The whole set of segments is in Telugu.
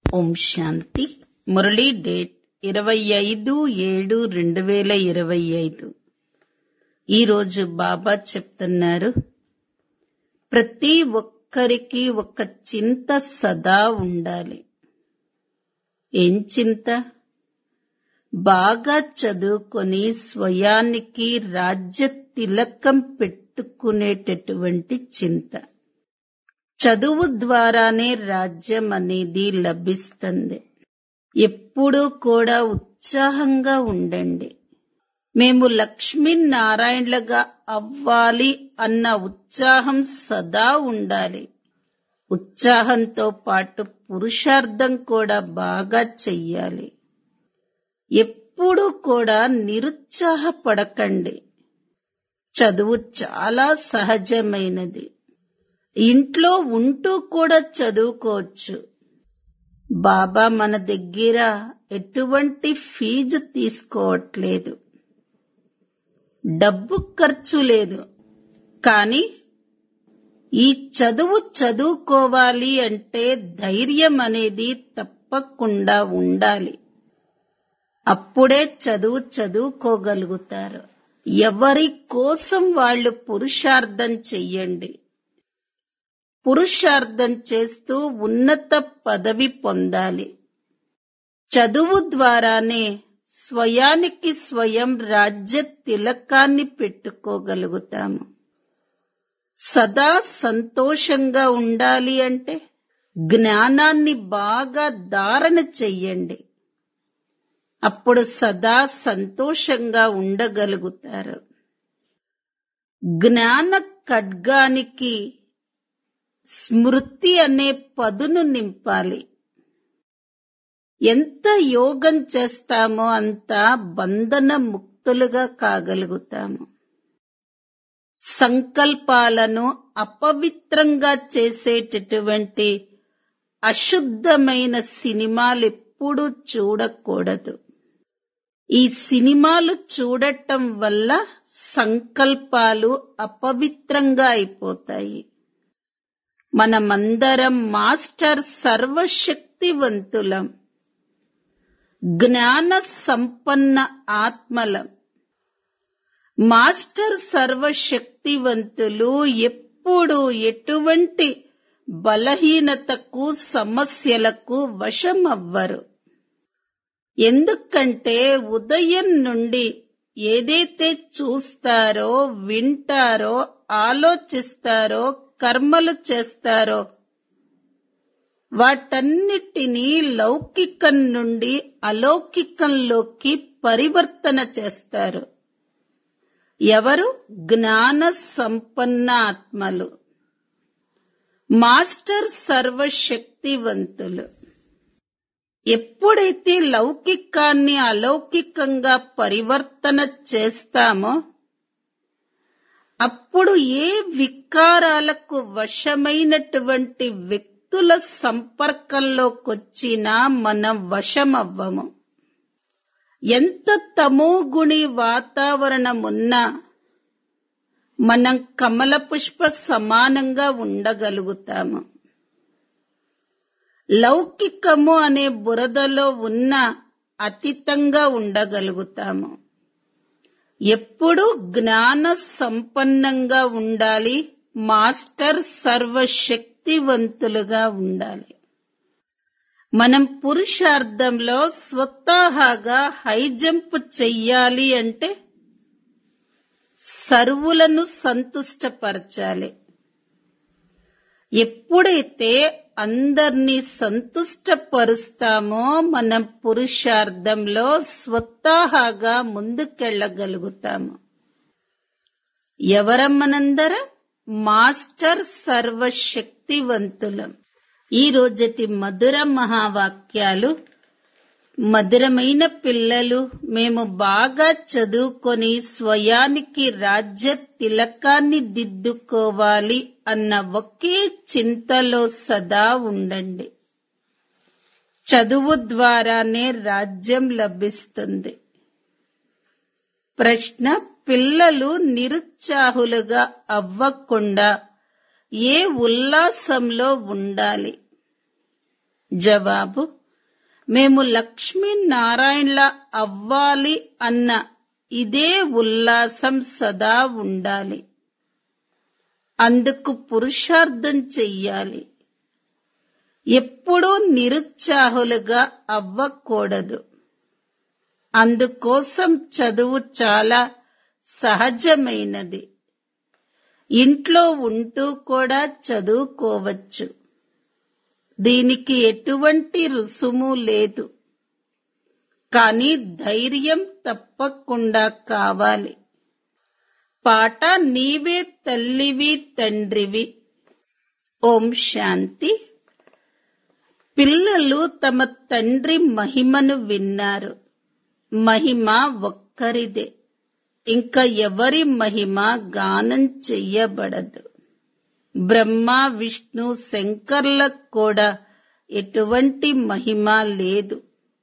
ఓం శాంతి మురళీ డేట్ ఇరవై ఐదు ఏడు రెండు వేల ఇరవై ఐదు ఈరోజు బాబా చెప్తున్నారు ప్రతి ఒక్కరికి ఒక చింత సదా ఉండాలి ఏం చింత బాగా చదువుకొని స్వయానికి రాజ్య తిలకం పెట్టుకునేటటువంటి చింత చదువు ద్వారానే రాజ్యం అనేది లభిస్తుంది ఎప్పుడూ కూడా ఉత్సాహంగా ఉండండి మేము లక్ష్మీనారాయణలుగా అవ్వాలి అన్న ఉత్సాహం సదా ఉండాలి ఉత్సాహంతో పాటు పురుషార్థం కూడా బాగా చెయ్యాలి ఎప్పుడూ కూడా నిరుత్సాహపడకండి చదువు చాలా సహజమైనది ఇంట్లో ఉంటూ కూడా చదువుకోవచ్చు బాబా మన దగ్గర ఎటువంటి ఫీజు తీసుకోవట్లేదు డబ్బు ఖర్చు లేదు కానీ ఈ చదువు చదువుకోవాలి అంటే ధైర్యం అనేది తప్పకుండా ఉండాలి అప్పుడే చదువు చదువుకోగలుగుతారు ఎవరి కోసం వాళ్ళు పురుషార్థం చెయ్యండి పురుషార్థం చేస్తూ ఉన్నత పదవి పొందాలి చదువు ద్వారానే స్వయానికి స్వయం రాజ్య తిలకాన్ని పెట్టుకోగలుగుతాము సదా సంతోషంగా ఉండాలి అంటే జ్ఞానాన్ని బాగా ధారణ చెయ్యండి అప్పుడు సదా సంతోషంగా ఉండగలుగుతారు జ్ఞాన ఖడ్గానికి స్మృతి అనే పదును నింపాలి ఎంత యోగం చేస్తామో అంత బంధన ముక్తులుగా కాగలుగుతాము సంకల్పాలను అపవిత్రంగా చేసేటటువంటి అశుద్ధమైన సినిమాలు ఎప్పుడూ చూడకూడదు ఈ సినిమాలు చూడటం వల్ల సంకల్పాలు అపవిత్రంగా అయిపోతాయి మనమందరం మాస్టర్ సర్వశక్తివంతులం జ్ఞాన సంపన్న ఆత్మలం మాస్టర్ సర్వశక్తివంతులు ఎప్పుడు ఎటువంటి బలహీనతకు సమస్యలకు వశమవ్వరు ఎందుకంటే ఉదయం నుండి ఏదైతే చూస్తారో వింటారో ఆలోచిస్తారో కర్మలు చేస్తారో వాటన్నిటినీ లౌకికం నుండి అలౌకికంలోకి పరివర్తన చేస్తారు ఎవరు జ్ఞాన సంపన్న ఆత్మలు మాస్టర్ సర్వశక్తివంతులు ఎప్పుడైతే లౌకికాన్ని అలౌకికంగా పరివర్తన చేస్తామో అప్పుడు ఏ వికారాలకు వశమైనటువంటి వ్యక్తుల సంపర్కంలోకొచ్చినా మనం వశమవ్వము ఎంత తమోగుణి వాతావరణం ఉన్నా మనం కమల పుష్ప సమానంగా ఉండగలుగుతాము లౌకికము అనే బురదలో ఉన్న అతీతంగా ఉండగలుగుతాము ఎప్పుడు జ్ఞాన సంపన్నంగా ఉండాలి మాస్టర్ సర్వశక్తివంతులుగా ఉండాలి మనం పురుషార్థంలో స్వతహాగా హై జంప్ చెయ్యాలి అంటే సర్వులను సంతుష్టపరచాలి ఎప్పుడైతే అందర్నీ సంతుష్టపరుస్తామో మనం పురుషార్థంలో స్వతహాగా ముందుకెళ్ళగలుగుతాము ఎవరం మనందరం మాస్టర్ సర్వశక్తివంతులం ఈ రోజటి మధుర మహావాక్యాలు మధురమైన పిల్లలు మేము బాగా చదువుకొని స్వయానికి రాజ్య తిలకాన్ని దిద్దుకోవాలి అన్న ఒకే చింతలో సదా ఉండండి చదువు ద్వారానే రాజ్యం లభిస్తుంది ప్రశ్న పిల్లలు నిరుత్సాహులుగా అవ్వకుండా ఏ ఉల్లాసంలో ఉండాలి జవాబు మేము లక్ష్మీనారాయణల అవ్వాలి అన్న ఇదే ఉల్లాసం సదా ఉండాలి అందుకు పురుషార్థం చెయ్యాలి ఎప్పుడూ నిరుత్సాహులుగా అవ్వకూడదు అందుకోసం చదువు చాలా సహజమైనది ఇంట్లో ఉంటూ కూడా చదువుకోవచ్చు దీనికి ఎటువంటి రుసుము లేదు కానీ ధైర్యం తప్పకుండా కావాలి పాట నీవే తల్లివి తండ్రివి ఓం శాంతి పిల్లలు తమ తండ్రి మహిమను విన్నారు మహిమ ఒక్కరిదే ఇంకా ఎవరి మహిమ గానం చెయ్యబడదు బ్రహ్మ విష్ణు శంకర్లకు కూడా ఎటువంటి మహిమ లేదు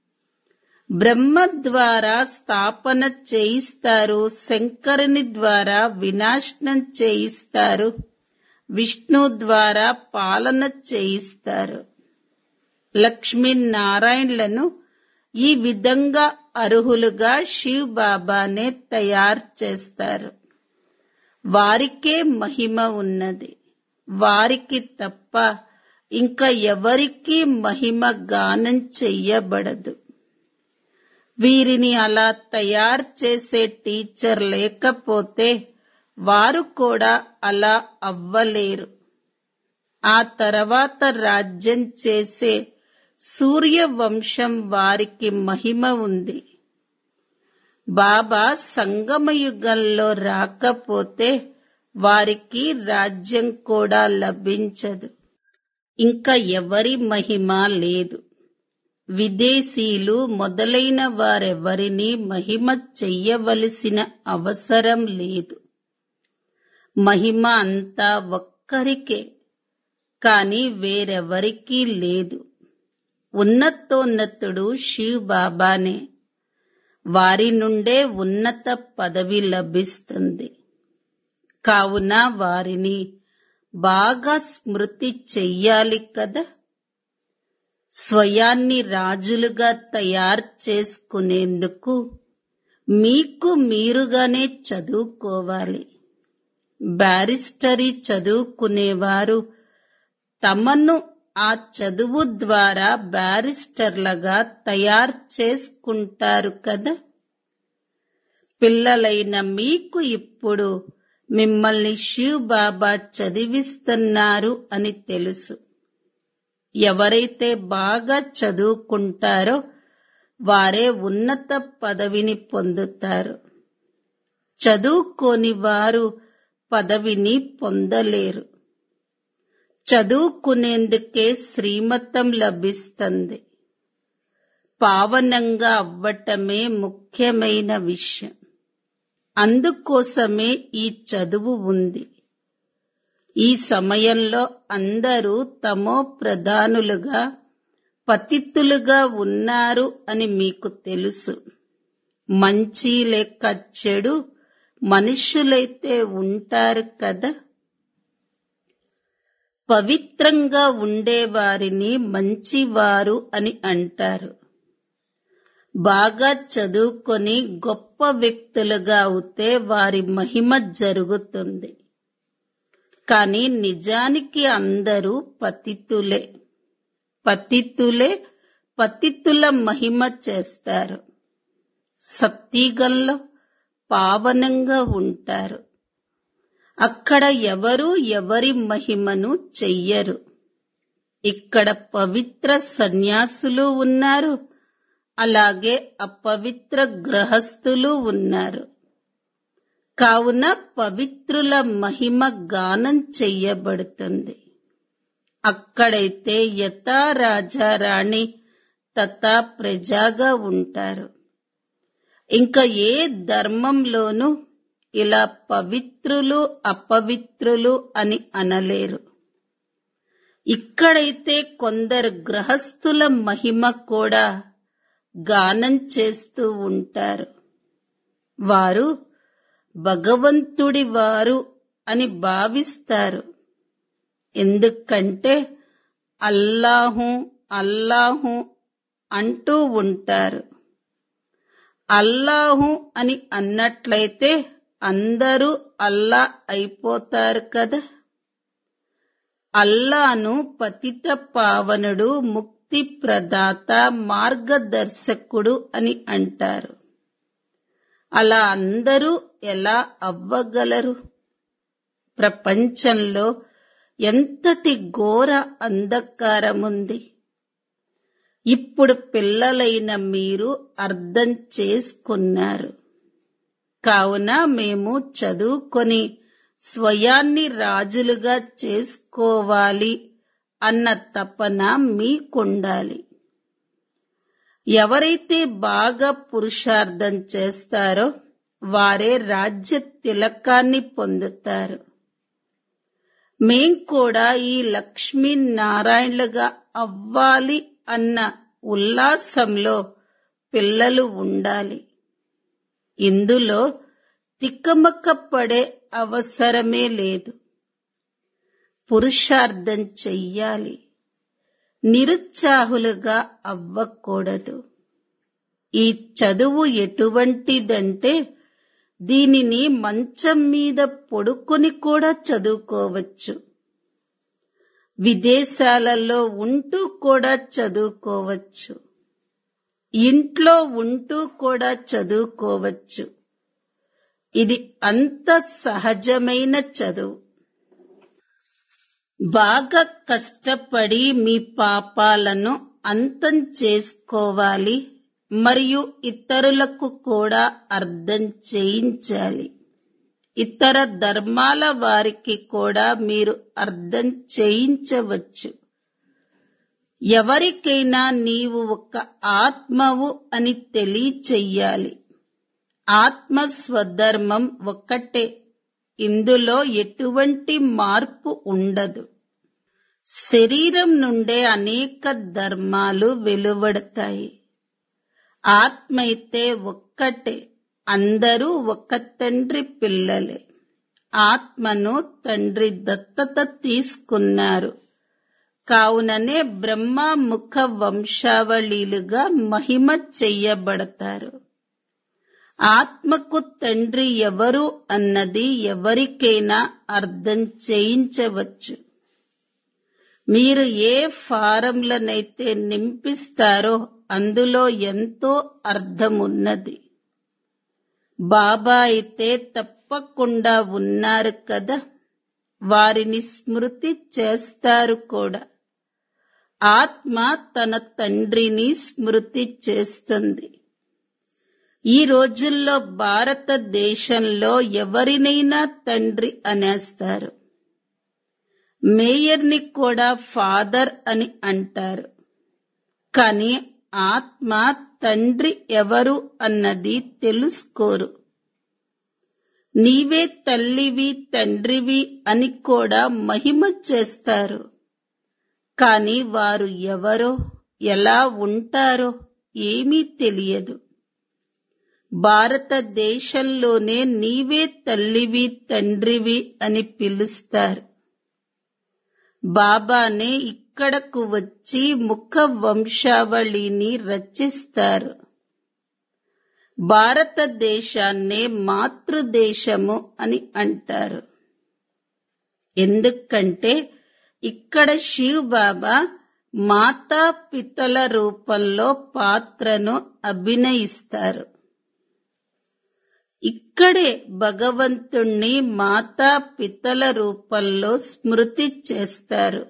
బ్రహ్మ ద్వారా స్థాపన చేయిస్తారు శంకరుని ద్వారా వినాశనం చేయిస్తారు విష్ణు ద్వారా పాలన చేయిస్తారు లక్ష్మీనారాయణలను ఈ విధంగా అర్హులుగా శివ్ బాబానే తయారు చేస్తారు వారికే మహిమ ఉన్నది వారికి తప్ప ఇంకా ఎవరికీ మహిమ గానం చెయ్యబడదు వీరిని అలా తయారు చేసే టీచర్ లేకపోతే వారు కూడా అలా అవ్వలేరు ఆ తర్వాత రాజ్యం చేసే సూర్యవంశం వారికి మహిమ ఉంది బాబా సంగమయుగంలో రాకపోతే వారికి రాజ్యం కూడా లభించదు ఇంకా ఎవరి మహిమ లేదు విదేశీయులు మొదలైన వారెవరిని మహిమ చెయ్యవలసిన అవసరం లేదు మహిమ అంతా ఒక్కరికే కాని వేరెవరికీ లేదు ఉన్నతోన్నతుడు శివ్ బాబానే వారి నుండే ఉన్నత పదవి లభిస్తుంది కావున వారిని బాగా స్మృతి చెయ్యాలి కదా స్వయాన్ని రాజులుగా తయారు చేసుకునేందుకు మీకు మీరుగానే చదువుకోవాలి బ్యారిస్టరీ చదువుకునేవారు తమను ఆ చదువు ద్వారా బ్యారిస్టర్లుగా తయారు చేసుకుంటారు కదా పిల్లలైన మీకు ఇప్పుడు మిమ్మల్ని శివ్ బాబా చదివిస్తున్నారు అని తెలుసు ఎవరైతే బాగా చదువుకుంటారో వారే ఉన్నత పదవిని పొందుతారు చదువుకోని వారు పదవిని పొందలేరు చదువుకునేందుకే శ్రీమతం లభిస్తుంది పావనంగా అవ్వటమే ముఖ్యమైన విషయం అందుకోసమే ఈ చదువు ఉంది ఈ సమయంలో అందరూ తమో ప్రధానులుగా పతితులుగా ఉన్నారు అని మీకు తెలుసు మంచి లేక చెడు మనుషులైతే ఉంటారు కదా పవిత్రంగా ఉండేవారిని మంచివారు అని అంటారు బాగా చదువుకొని గొప్ప వ్యక్తులుగా అవుతే వారి మహిమ జరుగుతుంది కానీ నిజానికి అందరూ పతితులే పతితులే పతితుల మహిమ చేస్తారు సత్యగంలో పావనంగా ఉంటారు అక్కడ ఎవరు ఎవరి మహిమను చెయ్యరు ఇక్కడ పవిత్ర సన్యాసులు ఉన్నారు అలాగే అపవిత్ర గ్రహస్థులు ఉన్నారు కావున పవిత్రుల మహిమ గానం చెయ్యబడుతుంది అక్కడైతే యథా రాజా రాణి తథా ప్రజాగా ఉంటారు ఇంకా ఏ ధర్మంలోనూ ఇలా పవిత్రులు అపవిత్రులు అని అనలేరు ఇక్కడైతే కొందరు గ్రహస్థుల మహిమ కూడా గానం చేస్తూ ఉంటారు వారు భగవంతుడి వారు అని భావిస్తారు ఎందుకంటే అల్లాహు అల్లాహు అంటూ ఉంటారు అల్లాహు అని అన్నట్లయితే అందరూ అల్లా అయిపోతారు కదా అల్లాను పతిత పావనుడు ముక్తి ప్రదాత మార్గదర్శకుడు అని అంటారు అలా అందరూ ఎలా అవ్వగలరు ప్రపంచంలో ఎంతటి ఘోర అంధకారముంది ఇప్పుడు పిల్లలైన మీరు అర్థం చేసుకున్నారు కావున మేము చదువుకొని స్వయాన్ని రాజులుగా చేసుకోవాలి అన్న తపన మీకుండాలి ఎవరైతే బాగా పురుషార్థం చేస్తారో వారే రాజ్య తిలకాన్ని పొందుతారు మేం కూడా ఈ లక్ష్మీనారాయణలుగా అవ్వాలి అన్న ఉల్లాసంలో పిల్లలు ఉండాలి ఇందులో తిక్కమక్క పడే అవసరమే లేదు పురుషార్థం చెయ్యాలి నిరుత్సాహులుగా అవ్వకూడదు ఈ చదువు ఎటువంటిదంటే దీనిని మంచం మీద పొడుకొని కూడా చదువుకోవచ్చు విదేశాలలో ఉంటూ కూడా చదువుకోవచ్చు ఇంట్లో ఉంటూ కూడా చదువుకోవచ్చు ఇది అంత సహజమైన చదువు బాగా కష్టపడి మీ పాపాలను అంతం చేసుకోవాలి మరియు ఇతరులకు కూడా అర్థం చేయించాలి ఇతర ధర్మాల వారికి కూడా మీరు అర్థం చేయించవచ్చు ఎవరికైనా నీవు ఒక ఆత్మవు అని తెలియచెయ్యాలి ఆత్మ స్వధర్మం ఒక్కటే ఇందులో ఎటువంటి మార్పు ఉండదు శరీరం నుండే అనేక ధర్మాలు వెలువడతాయి ఆత్మ అయితే ఒక్కటే అందరూ ఒక తండ్రి పిల్లలే ఆత్మను తండ్రి దత్తత తీసుకున్నారు కావుననే బ్రహ్మ ముఖ వంశావళీలుగా మహిమ చెయ్యబడతారు ఆత్మకు తండ్రి ఎవరు అన్నది ఎవరికైనా అర్థం చేయించవచ్చు మీరు ఏ ఫారంలనైతే నింపిస్తారో అందులో ఎంతో అర్థమున్నది బాబా అయితే తప్పకుండా ఉన్నారు కదా వారిని స్మృతి చేస్తారు కూడా ఆత్మ తన తండ్రిని స్మృతి చేస్తుంది ఈ రోజుల్లో భారతదేశంలో ఎవరినైనా తండ్రి అనేస్తారు మేయర్ని కూడా ఫాదర్ అని అంటారు కానీ ఆత్మ తండ్రి ఎవరు అన్నది తెలుసుకోరు నీవే తల్లివి తండ్రివి అని కూడా మహిమ చేస్తారు కాని వారు ఎవరో ఎలా ఉంటారో ఏమీ తెలియదు భారతదేశంలోనే నీవే తల్లివి తండ్రివి అని పిలుస్తారు బాబానే ఇక్కడకు వచ్చి ముఖ వంశావళిని రచిస్తారు భారతదేశాన్నే మాతృదేశము అని అంటారు ఎందుకంటే ఇక్కడ శివ్ బాబా మాతా పితల రూపంలో పాత్రను అభినయిస్తారు ఇక్కడే భగవంతుణ్ణి మాతా పితల రూపంలో స్మృతి చేస్తారు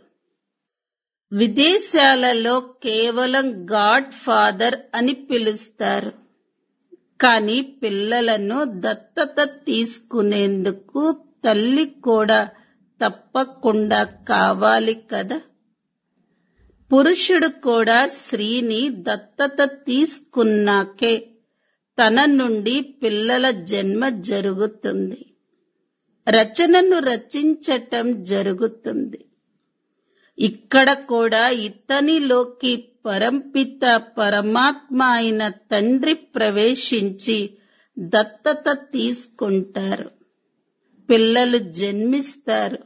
విదేశాలలో కేవలం గాడ్ ఫాదర్ అని పిలుస్తారు కానీ పిల్లలను దత్తత తీసుకునేందుకు తల్లి కూడా తప్పకుండా కావాలి కదా పురుషుడు కూడా స్త్రీని దత్తత తీసుకున్నాకే తన నుండి పిల్లల జన్మ జరుగుతుంది రచనను రచించటం జరుగుతుంది ఇక్కడ కూడా ఇతనిలోకి పరంపిత పరమాత్మ అయిన తండ్రి ప్రవేశించి దత్తత తీసుకుంటారు పిల్లలు జన్మిస్తారు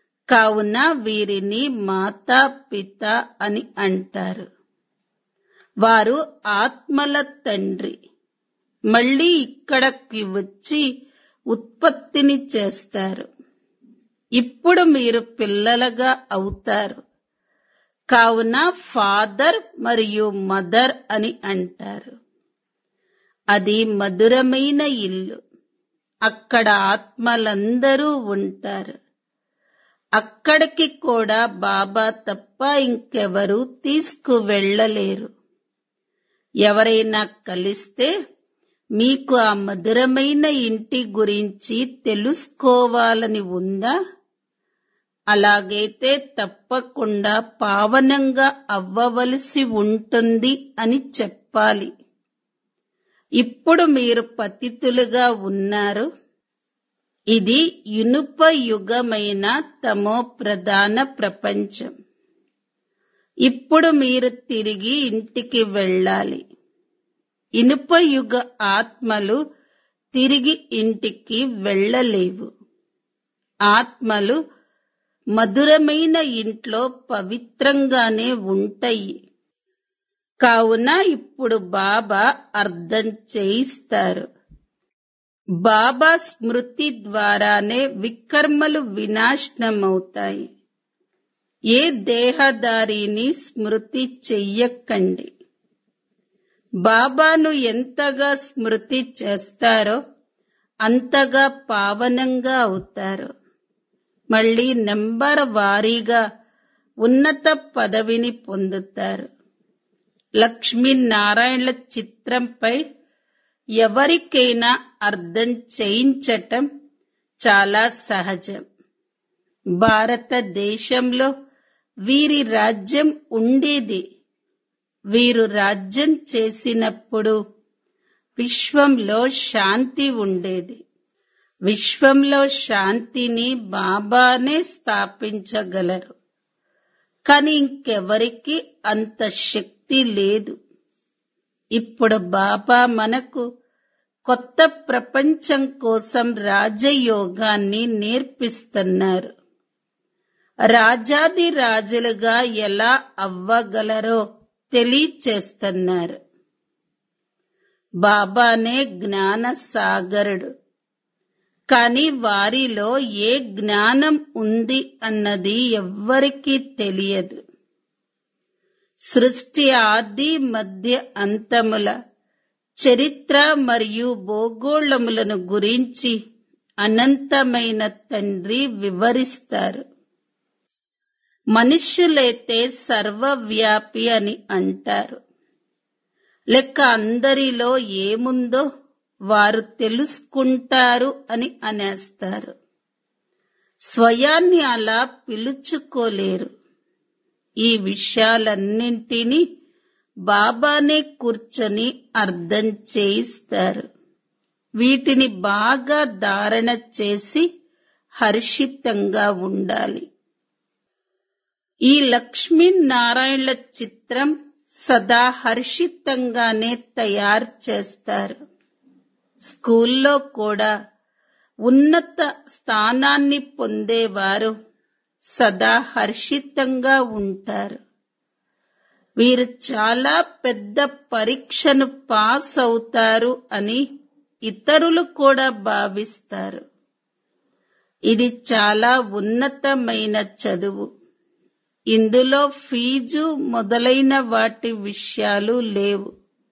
కావున వీరిని మాతా పిత అని అంటారు వారు ఆత్మల తండ్రి మళ్ళీ ఇక్కడకి వచ్చి ఉత్పత్తిని చేస్తారు ఇప్పుడు మీరు పిల్లలుగా అవుతారు కావున ఫాదర్ మరియు మదర్ అని అంటారు అది మధురమైన ఇల్లు అక్కడ ఆత్మలందరూ ఉంటారు అక్కడికి కూడా బాబా తప్ప ఇంకెవరూ తీసుకువెళ్ళలేరు ఎవరైనా కలిస్తే మీకు ఆ మధురమైన ఇంటి గురించి తెలుసుకోవాలని ఉందా అలాగైతే తప్పకుండా పావనంగా అవ్వవలసి ఉంటుంది అని చెప్పాలి ఇప్పుడు మీరు పతితులుగా ఉన్నారు ఇది ఇనుప యుగమైన తమో ప్రధాన ప్రపంచం ఇప్పుడు మీరు తిరిగి ఇంటికి వెళ్ళాలి ఇనుప యుగ ఆత్మలు తిరిగి ఇంటికి వెళ్ళలేవు ఆత్మలు మధురమైన ఇంట్లో పవిత్రంగానే ఉంటాయి కావున ఇప్పుడు బాబా అర్థం చేయిస్తారు బాబా స్మృతి ద్వారానే వికర్మలు వినాశనమవుతాయి ఏ దేహదారిని స్మృతి చెయ్యకండి బాబాను ఎంతగా స్మృతి చేస్తారో అంతగా పావనంగా అవుతారు మళ్ళీ నెంబర్ వారీగా ఉన్నత పదవిని పొందుతారు లక్ష్మీనారాయణల చిత్రంపై ఎవరికైనా అర్థం చేయించటం చాలా సహజం భారతదేశంలో వీరి రాజ్యం ఉండేది వీరు రాజ్యం చేసినప్పుడు విశ్వంలో శాంతి ఉండేది విశ్వంలో శాంతిని బాబానే స్థాపించగలరు కానీ ఇంకెవరికి అంత శక్తి లేదు ఇప్పుడు బాబా మనకు కొత్త ప్రపంచం కోసం రాజయోగాన్ని నేర్పిస్తున్నారు రాజాది రాజులుగా ఎలా అవ్వగలరో తెలియచేస్తున్నారు బాబానే జ్ఞాన సాగరుడు కాని వారిలో ఏ జ్ఞానం ఉంది అన్నది ఎవ్వరికీ తెలియదు సృష్టి ఆది మధ్య అంతముల చరిత్ర మరియు భూగోళములను గురించి అనంతమైన తండ్రి వివరిస్తారు మనుష్యులైతే సర్వవ్యాపి అని అంటారు లెక్క అందరిలో ఏముందో వారు తెలుసుకుంటారు అని అనేస్తారు స్వయాన్ని అలా పిలుచుకోలేరు ఈ విషయాలన్నింటినీ బాబానే కూర్చొని అర్థం చేయిస్తారు వీటిని బాగా ధారణ చేసి హర్షితంగా ఉండాలి ఈ లక్ష్మీనారాయణల చిత్రం సదా హర్షితంగానే తయారు చేస్తారు స్కూల్లో కూడా ఉన్నత స్థానాన్ని పొందేవారు సదా హర్షితంగా ఉంటారు వీరు చాలా పెద్ద పరీక్షను పాస్ అవుతారు అని ఇతరులు కూడా భావిస్తారు ఇది చాలా ఉన్నతమైన చదువు ఇందులో ఫీజు మొదలైన వాటి విషయాలు లేవు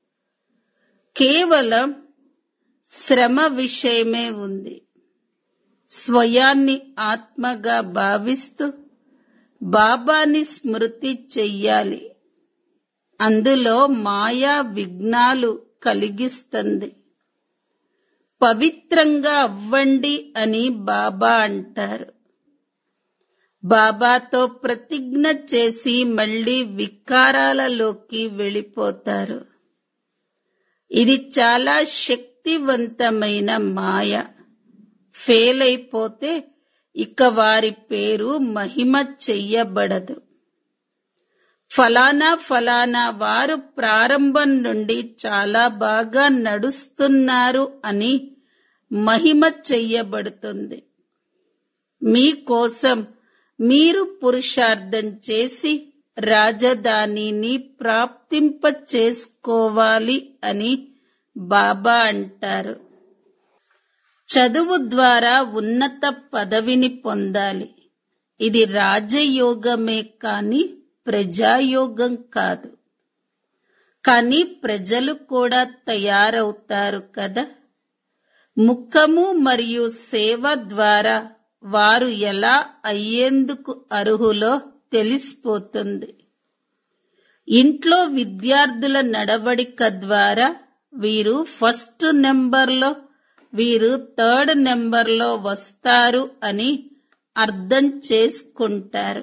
కేవలం శ్రమ విషయమే ఉంది స్వయాన్ని ఆత్మగా భావిస్తూ బాబాని స్మృతి చెయ్యాలి అందులో మాయా విఘ్నాలు కలిగిస్తుంది పవిత్రంగా అవ్వండి అని బాబా అంటారు బాబాతో ప్రతిజ్ఞ చేసి మళ్ళీ వికారాలలోకి వెళ్ళిపోతారు ఇది చాలా శక్తివంతమైన మాయ ఫెయిల్ అయిపోతే ఇక వారి పేరు మహిమ చెయ్యబడదు ఫలానా ఫలానా వారు ప్రారంభం నుండి చాలా బాగా నడుస్తున్నారు అని మహిమ చెయ్యబడుతుంది మీకోసం మీరు పురుషార్థం చేసి రాజధానిని ప్రాప్తింప చేసుకోవాలి అని బాబా అంటారు చదువు ద్వారా ఉన్నత పదవిని పొందాలి ఇది రాజయోగమే కాని ప్రజాయోగం కాదు కానీ ప్రజలు కూడా తయారవుతారు కదా ముఖము మరియు సేవ ద్వారా వారు ఎలా అయ్యేందుకు అర్హులో తెలిసిపోతుంది ఇంట్లో విద్యార్థుల నడవడిక ద్వారా వీరు ఫస్ట్ నెంబర్లో వీరు థర్డ్ నెంబర్లో వస్తారు అని అర్థం చేసుకుంటారు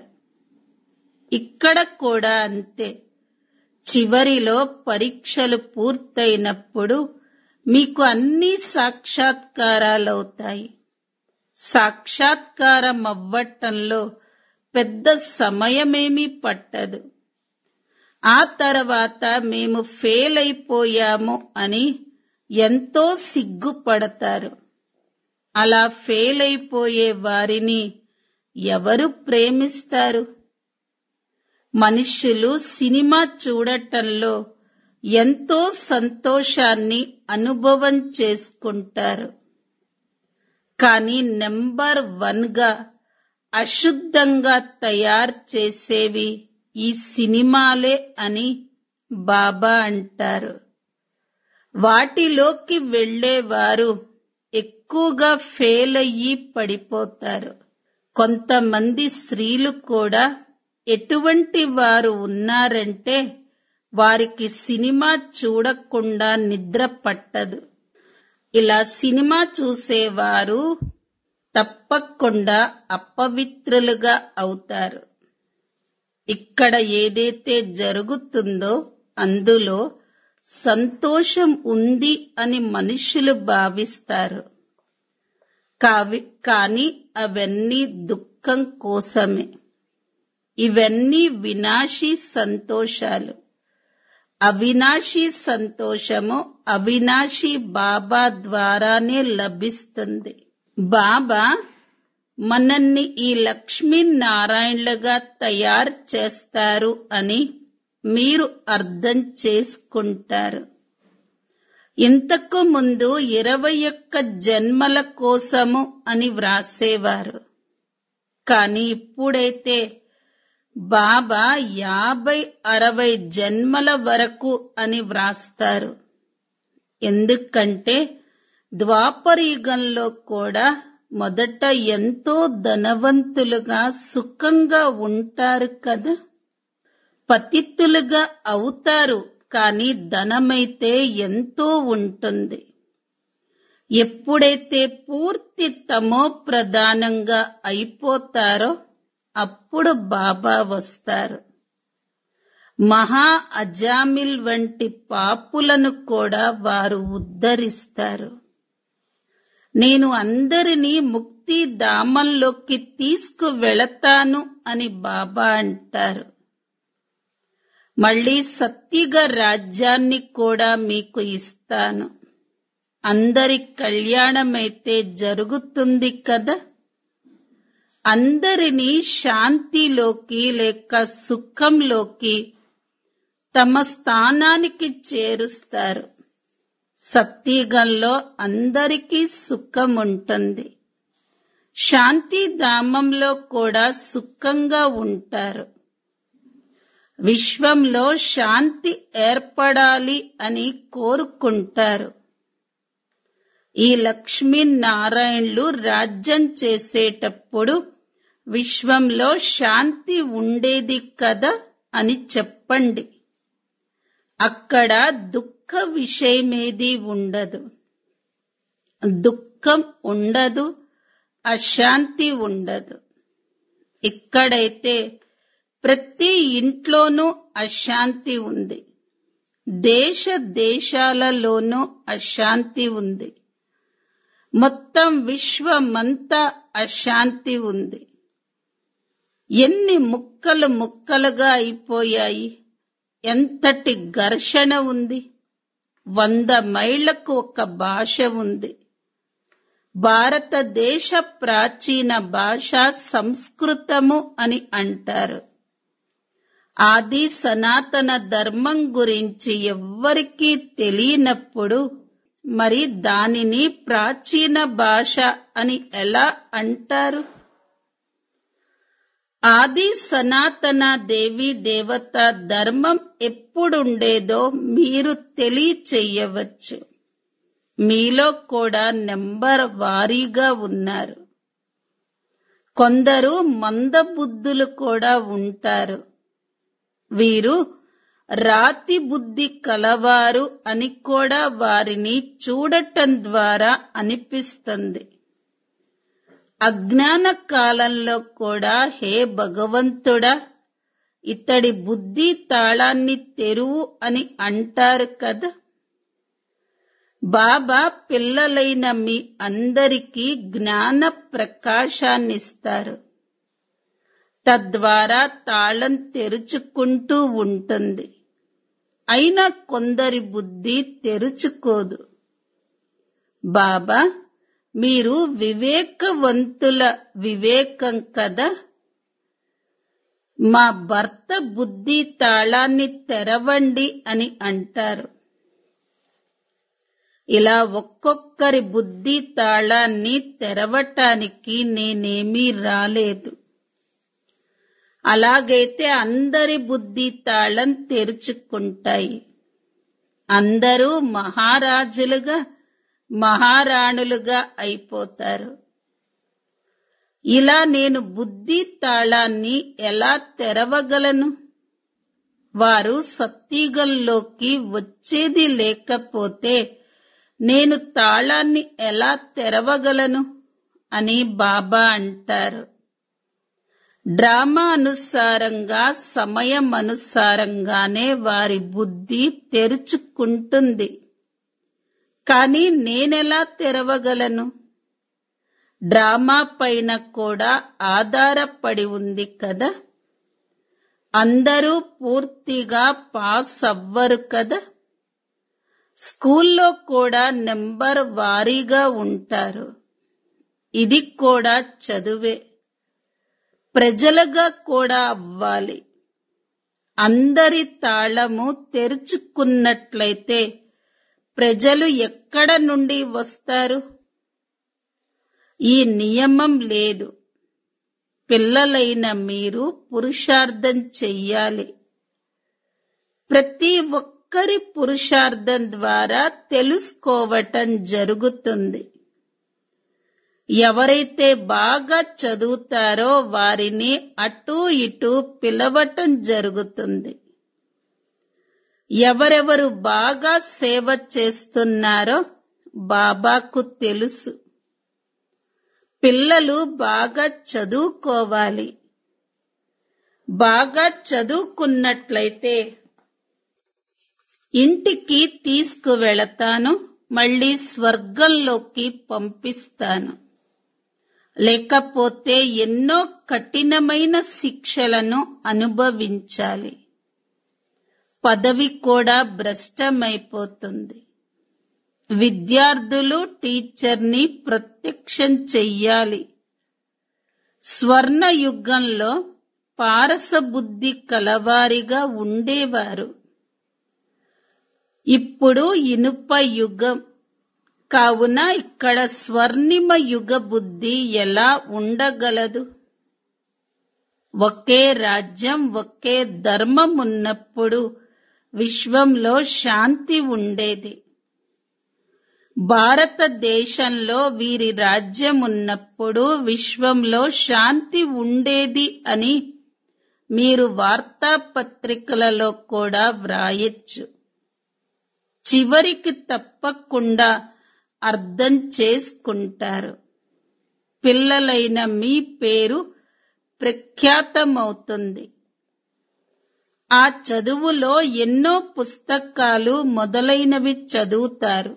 ఇక్కడ కూడా అంతే చివరిలో పరీక్షలు పూర్తయినప్పుడు మీకు అన్ని సాక్షాత్కారాలవుతాయి సాక్షాత్కారం అవ్వటంలో పెద్ద సమయమేమీ పట్టదు ఆ తర్వాత మేము ఫెయిల్ అయిపోయాము అని ఎంతో సిగ్గుపడతారు అలా ఫెయిల్ అయిపోయే వారిని ఎవరు ప్రేమిస్తారు మనుష్యులు సినిమా చూడటంలో ఎంతో సంతోషాన్ని అనుభవం చేసుకుంటారు కానీ నెంబర్ వన్ గా అశుద్ధంగా తయారు చేసేవి ఈ సినిమాలే అని బాబా అంటారు వాటిలోకి వెళ్లేవారు ఎక్కువగా ఫెయిల్ అయ్యి పడిపోతారు కొంతమంది స్త్రీలు కూడా ఎటువంటి వారు ఉన్నారంటే వారికి సినిమా చూడకుండా నిద్ర పట్టదు ఇలా సినిమా చూసేవారు తప్పకుండా అపవిత్రులుగా అవుతారు ఇక్కడ ఏదైతే జరుగుతుందో అందులో సంతోషం ఉంది అని మనుషులు భావిస్తారు కావి కాని అవన్నీ దుఃఖం కోసమే ఇవన్నీ వినాశీ సంతోషాలు అవినాశీ సంతోషము అవినాశీ బాబా ద్వారానే లభిస్తుంది బాబా మనల్ని ఈ లక్ష్మీనారాయణలుగా తయారు చేస్తారు అని మీరు అర్థం చేసుకుంటారు ఇంతకు ముందు ఇరవై ఒక్క జన్మల కోసము అని వ్రాసేవారు కానీ ఇప్పుడైతే బాబా యాభై అరవై జన్మల వరకు అని వ్రాస్తారు ఎందుకంటే ద్వాపర యుగంలో కూడా మొదట ఎంతో ధనవంతులుగా సుఖంగా ఉంటారు కదా పతిత్తులుగా అవుతారు కానీ ధనమైతే ఎంతో ఉంటుంది ఎప్పుడైతే పూర్తి తమో ప్రధానంగా అయిపోతారో అప్పుడు బాబా వస్తారు మహా అజామిల్ వంటి పాపులను కూడా వారు ఉద్ధరిస్తారు నేను అందరినీ ముక్తి ధామంలోకి తీసుకువెళతాను అని బాబా అంటారు మళ్ళీ సత్యుగ రాజ్యాన్ని కూడా మీకు ఇస్తాను అందరి కళ్యాణమైతే జరుగుతుంది కదా అందరినీ శాంతిలోకి లేక సుఖంలోకి తమ స్థానానికి చేరుస్తారు సత్యుగంలో అందరికీ సుఖం ఉంటుంది శాంతిధామంలో కూడా సుఖంగా ఉంటారు విశ్వంలో శాంతి ఏర్పడాలి అని కోరుకుంటారు ఈ లక్ష్మీనారాయణులు రాజ్యం చేసేటప్పుడు విశ్వంలో శాంతి ఉండేది కదా అని చెప్పండి అక్కడ దుఃఖ విషయమేది ఉండదు దుఃఖం ఉండదు అశాంతి ఉండదు ఇక్కడైతే ప్రతి ఇంట్లోనూ అశాంతి ఉంది దేశ దేశాలలోనూ అశాంతి ఉంది మొత్తం విశ్వమంతా అశాంతి ఉంది ఎన్ని ముక్కలు ముక్కలుగా అయిపోయాయి ఎంతటి ఘర్షణ ఉంది వంద మైళ్లకు ఒక భాష ఉంది భారతదేశ ప్రాచీన భాష సంస్కృతము అని అంటారు ఆది సనాతన ధర్మం గురించి ఎవ్వరికీ తెలియనప్పుడు మరి దానిని ప్రాచీన భాష అని ఎలా అంటారు ఆది సనాతన దేవి దేవత ధర్మం ఎప్పుడుండేదో మీరు తెలియచెయ్యవచ్చు మీలో కూడా నెంబర్ వారీగా ఉన్నారు కొందరు మందబుద్ధులు కూడా ఉంటారు వీరు రాతి బుద్ధి కలవారు అని కూడా వారిని చూడటం ద్వారా అనిపిస్తుంది అజ్ఞాన కాలంలో కూడా హే భగవంతుడా ఇతడి బుద్ధి తాళాన్ని తెరువు అని అంటారు కదా బాబా పిల్లలైన మీ అందరికీ జ్ఞాన ప్రకాశాన్నిస్తారు తద్వారా తాళం తెరుచుకుంటూ ఉంటుంది అయినా కొందరి బుద్ధి తెరుచుకోదు బాబా మీరు వివేకవంతుల వివేకం కదా మా భర్త బుద్ధి తాళాన్ని తెరవండి అని అంటారు ఇలా ఒక్కొక్కరి బుద్ధి తాళాన్ని తెరవటానికి నేనేమీ రాలేదు అలాగైతే అందరి బుద్ధి తాళం తెరుచుకుంటాయి అందరూ మహారాజులుగా మహారాణులుగా అయిపోతారు ఇలా నేను బుద్ధి తాళాన్ని ఎలా తెరవగలను వారు సత్తిగల్లోకి వచ్చేది లేకపోతే నేను తాళాన్ని ఎలా తెరవగలను అని బాబా అంటారు డ్రామా అనుసారంగా సమయం అనుసారంగానే వారి బుద్ధి తెరుచుకుంటుంది కానీ నేనెలా తెరవగలను డ్రామా పైన కూడా ఆధారపడి ఉంది కదా అందరూ పూర్తిగా పాస్ అవ్వరు కదా స్కూల్లో కూడా నెంబర్ వారీగా ఉంటారు ఇది కూడా చదువే ప్రజలుగా కూడా అవ్వాలి అందరి తాళము తెరుచుకున్నట్లయితే ప్రజలు ఎక్కడ నుండి వస్తారు ఈ నియమం లేదు పిల్లలైన మీరు పురుషార్థం చెయ్యాలి ప్రతి ఒక్కరి పురుషార్థం ద్వారా తెలుసుకోవటం జరుగుతుంది ఎవరైతే బాగా చదువుతారో వారిని అటూ ఇటూ పిలవటం జరుగుతుంది ఎవరెవరు బాగా సేవ చేస్తున్నారో బాబాకు తెలుసు పిల్లలు బాగా చదువుకోవాలి బాగా చదువుకున్నట్లయితే ఇంటికి తీసుకువెళతాను మళ్ళీ స్వర్గంలోకి పంపిస్తాను లేకపోతే ఎన్నో కఠినమైన శిక్షలను అనుభవించాలి పదవి కూడా భ్రష్టమైపోతుంది విద్యార్థులు టీచర్ని ప్రత్యక్షం చెయ్యాలి స్వర్ణ యుగంలో పారస బుద్ధి కలవారిగా ఉండేవారు ఇప్పుడు ఇనుప యుగం కావున ఇక్కడ స్వర్ణిమ యుగ బుద్ధి ఎలా ఉండగలదు ఒకే రాజ్యం ఒకే ధర్మం ఉన్నప్పుడు విశ్వంలో శాంతి ఉండేది భారతదేశంలో వీరి రాజ్యం ఉన్నప్పుడు విశ్వంలో శాంతి ఉండేది అని మీరు వార్తాపత్రికలలో కూడా వ్రాయొచ్చు చివరికి తప్పకుండా అర్థం చేసుకుంటారు పిల్లలైన మీ పేరు ప్రఖ్యాతమవుతుంది ఆ చదువులో ఎన్నో పుస్తకాలు మొదలైనవి చదువుతారు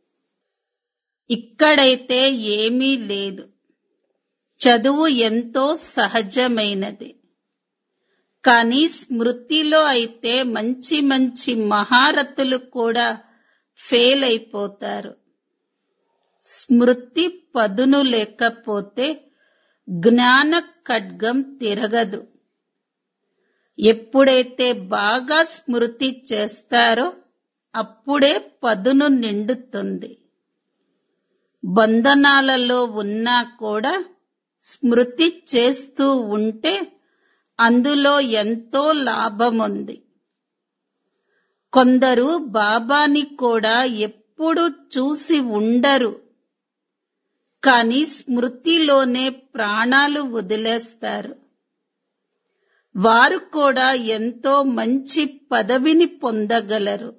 ఇక్కడైతే ఏమీ లేదు చదువు ఎంతో సహజమైనది కానీ స్మృతిలో అయితే మంచి మంచి మహారథులు కూడా ఫెయిల్ అయిపోతారు స్మృతి పదును లేకపోతే జ్ఞాన ఖడ్గం తిరగదు ఎప్పుడైతే బాగా స్మృతి చేస్తారో అప్పుడే పదును నిండుతుంది బంధనాలలో ఉన్నా కూడా స్మృతి చేస్తూ ఉంటే అందులో ఎంతో లాభముంది కొందరు బాబాని కూడా ఎప్పుడు చూసి ఉండరు కాని స్మృతిలోనే ప్రాణాలు వదిలేస్తారు వారు కూడా ఎంతో మంచి పదవిని పొందగలరు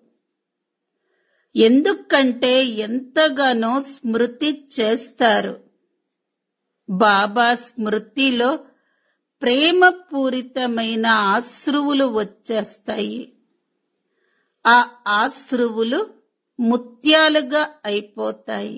ఎందుకంటే ఎంతగానో స్మృతి చేస్తారు బాబా స్మృతిలో ప్రేమపూరితమైన ఆశ్రువులు వచ్చేస్తాయి ఆ ఆశ్రువులు ముత్యాలుగా అయిపోతాయి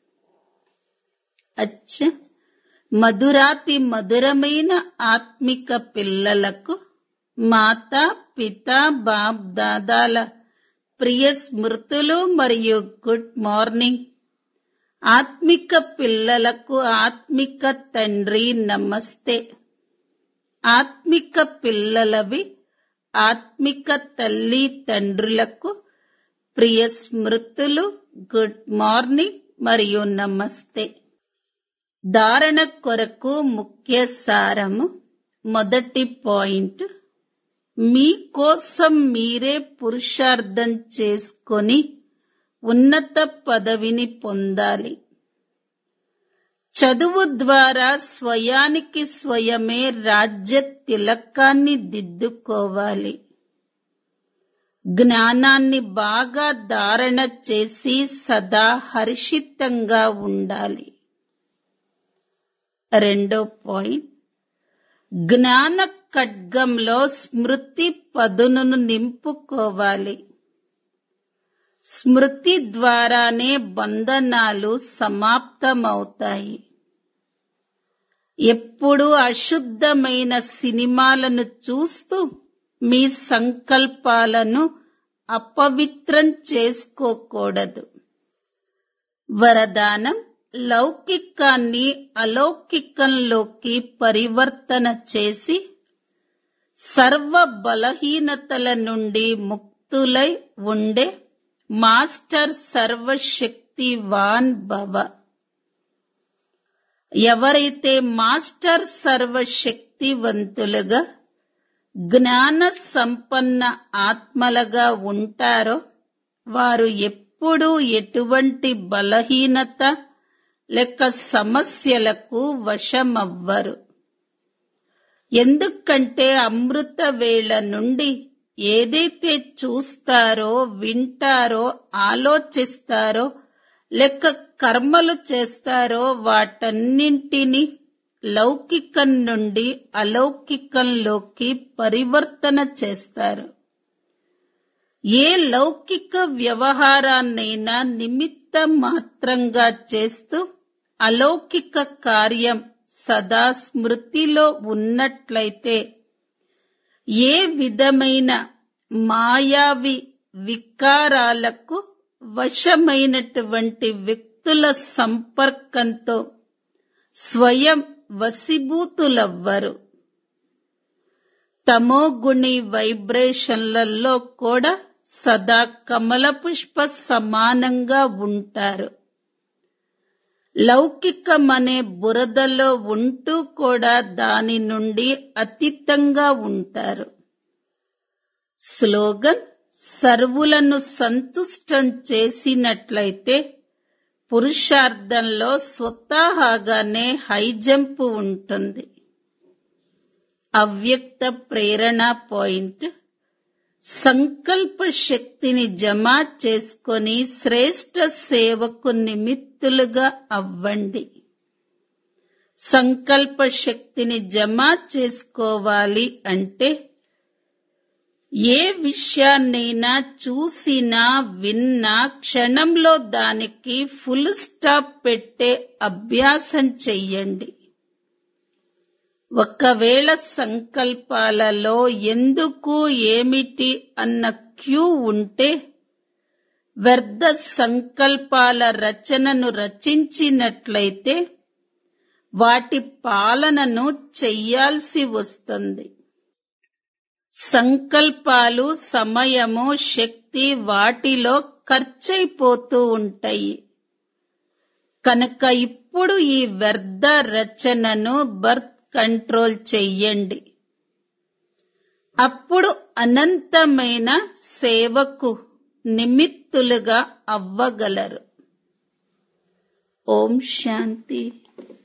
అచ్చ మధురాతి మధురమైన ఆత్మిక పిల్లలకు మాతా పిత బాప్ దాదాల ప్రియ స్మృతులు మరియు గుడ్ మార్నింగ్ ఆత్మిక పిల్లలకు ఆత్మిక తండ్రి నమస్తే ఆత్మిక పిల్లలవి ఆత్మిక తల్లి తండ్రులకు ప్రియ స్మృతులు గుడ్ మార్నింగ్ మరియు నమస్తే ధారణ కొరకు ముఖ్య సారము మొదటి పాయింట్ మీకోసం మీరే పురుషార్థం చేసుకొని ఉన్నత పదవిని పొందాలి చదువు ద్వారా స్వయానికి స్వయమే రాజ్య తిలకాన్ని దిద్దుకోవాలి జ్ఞానాన్ని బాగా ధారణ చేసి సదా హర్షితంగా ఉండాలి రెండో పాయింట్ జ్ఞాన ఖడ్గంలో స్మృతి పదునును నింపుకోవాలి స్మృతి ద్వారానే బంధనాలు సమాప్తమవుతాయి ఎప్పుడు అశుద్ధమైన సినిమాలను చూస్తూ మీ సంకల్పాలను అపవిత్రం చేసుకోకూడదు వరదానం లౌకికాన్ని అలౌకికంలోకి పరివర్తన చేసి సర్వ బలహీనతల నుండి ముక్తులై ఉండే మాస్టర్ సర్వశక్తివాన్ భవ ఎవరైతే మాస్టర్ సర్వశక్తివంతులుగా జ్ఞాన సంపన్న ఆత్మలుగా ఉంటారో వారు ఎప్పుడూ ఎటువంటి బలహీనత లేక సమస్యలకు వశమవ్వరు ఎందుకంటే అమృత వేళ నుండి ఏదైతే చూస్తారో వింటారో ఆలోచిస్తారో లేక కర్మలు చేస్తారో వాటన్నింటినీ లౌకికం నుండి అలౌకికంలోకి పరివర్తన చేస్తారు ఏ లౌకిక వ్యవహారాన్నైనా నిమిత్త మాత్రంగా చేస్తూ అలౌకిక కార్యం సదా స్మృతిలో ఉన్నట్లయితే ఏ విధమైన మాయావి వికారాలకు వశమైనటువంటి వ్యక్తుల సంపర్కంతో స్వయం వశీభూతులవ్వరు తమోగుణి వైబ్రేషన్లలో కూడా సదా కమల పుష్ప సమానంగా ఉంటారు లౌకికమనే బురదలో ఉంటూ కూడా దాని నుండి అతీతంగా ఉంటారు స్లోగన్ సర్వులను సంతుష్టం చేసినట్లయితే పురుషార్థంలో స్వతహాగానే హైజంప్ ఉంటుంది అవ్యక్త ప్రేరణ పాయింట్ సంకల్ప శక్తిని జమ చేసుకొని శ్రేష్ట సేవకు నిమిత్తులుగా అవ్వండి సంకల్ప శక్తిని జమ చేసుకోవాలి అంటే ఏ విషయాన్నైనా చూసినా విన్నా క్షణంలో దానికి ఫుల్ స్టాప్ పెట్టే అభ్యాసం చెయ్యండి ఒకవేళ సంకల్పాలలో ఎందుకు ఏమిటి అన్న క్యూ ఉంటే వ్యర్థ సంకల్పాల రచనను రచించినట్లయితే వాటి పాలనను చెయ్యాల్సి వస్తుంది సంకల్పాలు సమయము శక్తి వాటిలో ఖర్చయిపోతూ ఉంటాయి కనుక ఇప్పుడు ఈ వ్యర్థ రచనను బర్త్ కంట్రోల్ చెయ్యండి అప్పుడు అనంతమైన సేవకు నిమిత్తులుగా అవ్వగలరు ఓం శాంతి